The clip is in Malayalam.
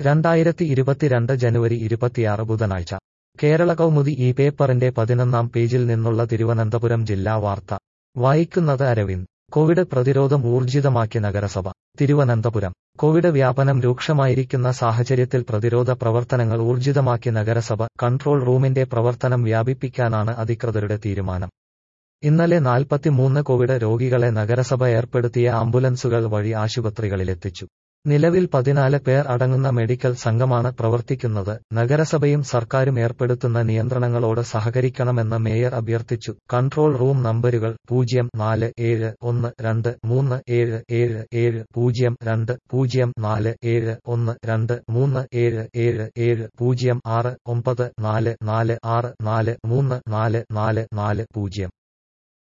രണ്ടായിരത്തി ഇരുപത്തിരണ്ട് ജനുവരി ഇരുപത്തിയാറ് ബുധനാഴ്ച കേരള കൗമുദി ഈ പേപ്പറിന്റെ പതിനൊന്നാം പേജിൽ നിന്നുള്ള തിരുവനന്തപുരം ജില്ലാ വാർത്ത വായിക്കുന്നത് അരവിന്ദ് കോവിഡ് പ്രതിരോധം ഊർജിതമാക്കി നഗരസഭ തിരുവനന്തപുരം കോവിഡ് വ്യാപനം രൂക്ഷമായിരിക്കുന്ന സാഹചര്യത്തിൽ പ്രതിരോധ പ്രവർത്തനങ്ങൾ ഊർജിതമാക്കി നഗരസഭ കൺട്രോൾ റൂമിന്റെ പ്രവർത്തനം വ്യാപിപ്പിക്കാനാണ് അധികൃതരുടെ തീരുമാനം ഇന്നലെ നാൽപ്പത്തിമൂന്ന് കോവിഡ് രോഗികളെ നഗരസഭ ഏർപ്പെടുത്തിയ ആംബുലൻസുകൾ വഴി ആശുപത്രികളിലെത്തിച്ചു നിലവിൽ പതിനാല് പേർ അടങ്ങുന്ന മെഡിക്കൽ സംഘമാണ് പ്രവർത്തിക്കുന്നത് നഗരസഭയും സർക്കാരും ഏർപ്പെടുത്തുന്ന നിയന്ത്രണങ്ങളോട് സഹകരിക്കണമെന്ന് മേയർ അഭ്യർത്ഥിച്ചു കൺട്രോൾ റൂം നമ്പരുകൾ പൂജ്യം നാല് ഏഴ് ഒന്ന് രണ്ട് മൂന്ന് ഏഴ് ഏഴ് ഏഴ് പൂജ്യം രണ്ട് പൂജ്യം നാല് ഏഴ് ഒന്ന് രണ്ട് മൂന്ന് ഏഴ് ഏഴ് ഏഴ് പൂജ്യം ആറ് ഒമ്പത് നാല് നാല് ആറ് നാല് മൂന്ന് നാല് നാല് നാല് പൂജ്യം